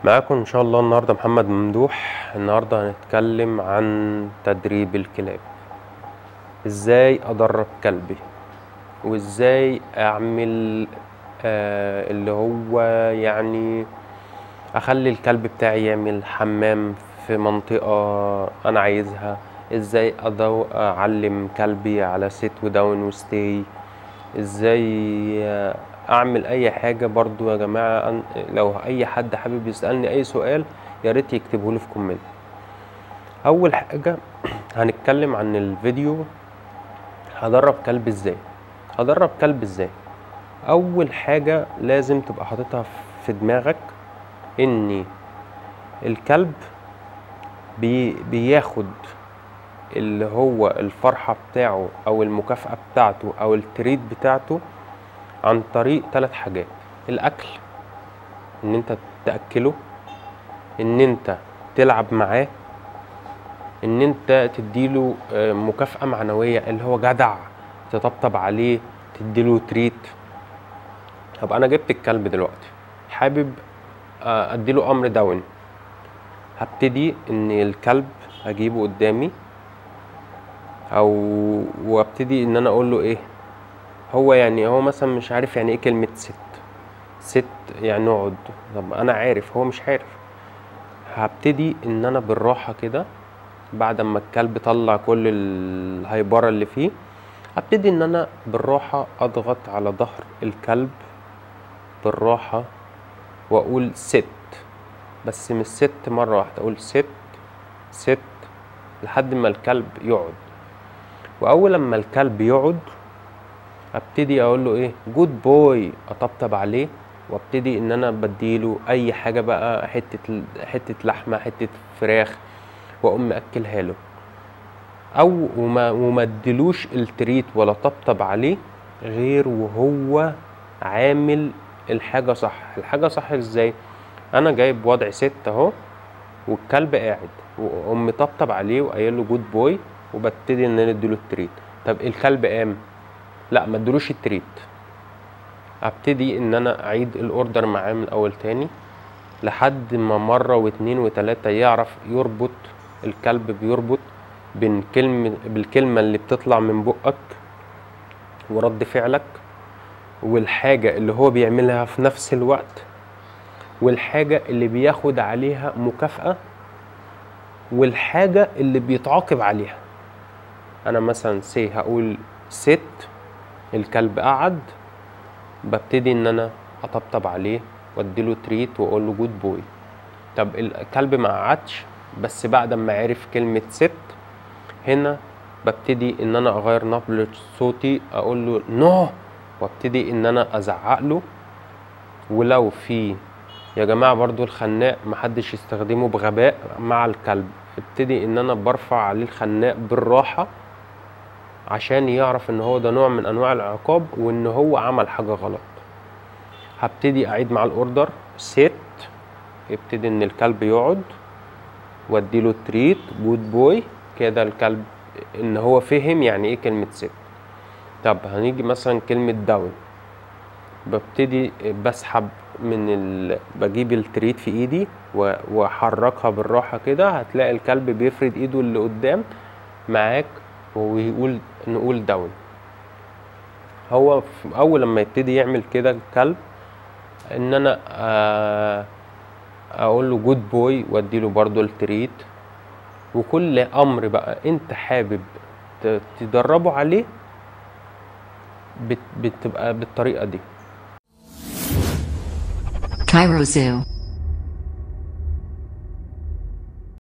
معاكم ان شاء الله النهارده محمد ممدوح النهارده هنتكلم عن تدريب الكلاب ازاي ادرب كلبي وازاي اعمل آه اللي هو يعني اخلي الكلب بتاعي يعمل حمام في منطقة انا عايزها ازاي أدو اعلم كلبي على سيت وداون وستي ازاي آه، اعمل اي حاجة برضو يا جماعة أن- لو اي حد حابب يسألني اي سؤال يا ريت يكتبه لي في كومنت اول حاجة هنتكلم عن الفيديو هدرب كلب ازاي هدرب كلب ازاي اول حاجة لازم تبقى حاططها في دماغك ان الكلب بي بياخد اللي هو الفرحة بتاعه او المكافأة بتاعته او التريد بتاعته عن طريق ثلاث حاجات الاكل ان انت تاكله ان انت تلعب معاه ان انت تديله آه، مكافأة معنوية اللي هو جدع تطبطب عليه تديله تريت طب انا جبت الكلب دلوقتي حابب آه، اديله امر داون هبتدي ان الكلب اجيبه قدامي او وابتدي ان انا اقول له ايه هو يعني هو مثلا مش عارف يعني ايه كلمة ست ست يعني اقعد طب انا عارف هو مش عارف هبتدي ان انا بالراحة كده بعد ما الكلب طلع كل الهيبرة اللي فيه هبتدي ان انا بالراحة اضغط على ظهر الكلب بالراحة واقول ست بس مش ست مرة واحدة اقول ست ست لحد ما الكلب يقعد واول لما الكلب يقعد ابتدي اقول له ايه جود بوي اطبطب عليه وابتدي ان انا بديله اي حاجه بقى حته حته لحمه حته فراخ واقوم ماكلها له او وما وما اديلوش التريت ولا طبطب عليه غير وهو عامل الحاجه صح الحاجه صح ازاي انا جايب وضع ست اهو والكلب قاعد واقوم مطبطب عليه وقايل له جود بوي وببتدي ان انا اديله التريت طب الكلب قام لا ما ادلوش التريت ابتدي ان انا اعيد الاوردر معاه من اول تاني لحد ما مرة واتنين وتلاتة يعرف يربط الكلب بيربط بين كلمة بالكلمة اللي بتطلع من بقك ورد فعلك والحاجة اللي هو بيعملها في نفس الوقت والحاجة اللي بياخد عليها مكافأة والحاجة اللي بيتعاقب عليها انا مثلا سي هقول ست الكلب قعد ببتدي ان انا اطبطب عليه واديله تريت واقول له جود بوي طب الكلب ما قعدش بس بعد ما عرف كلمة ست هنا ببتدي ان انا اغير نبرة صوتي اقول له نو وابتدي ان انا ازعق له ولو في يا جماعة برضو الخناق محدش يستخدمه بغباء مع الكلب ابتدي ان انا برفع عليه الخناق بالراحة عشان يعرف ان هو ده نوع من انواع العقاب وان هو عمل حاجة غلط هبتدي اعيد مع الاوردر ست يبتدي ان الكلب يقعد واديله تريت جود بوي كده الكلب ان هو فهم يعني ايه كلمة ست طب هنيجي مثلا كلمة داون ببتدي بسحب من ال... بجيب التريت في ايدي و- واحركها بالراحه كده هتلاقي الكلب بيفرد ايده اللي قدام معاك ويقول نقول داون هو في اول لما يبتدي يعمل كده الكلب ان انا آه، اقول له جود بوي واديله برضو التريت وكل امر بقى انت حابب ت- تدربه عليه بت- بتبقى بالطريقه دي Cairo Zoo.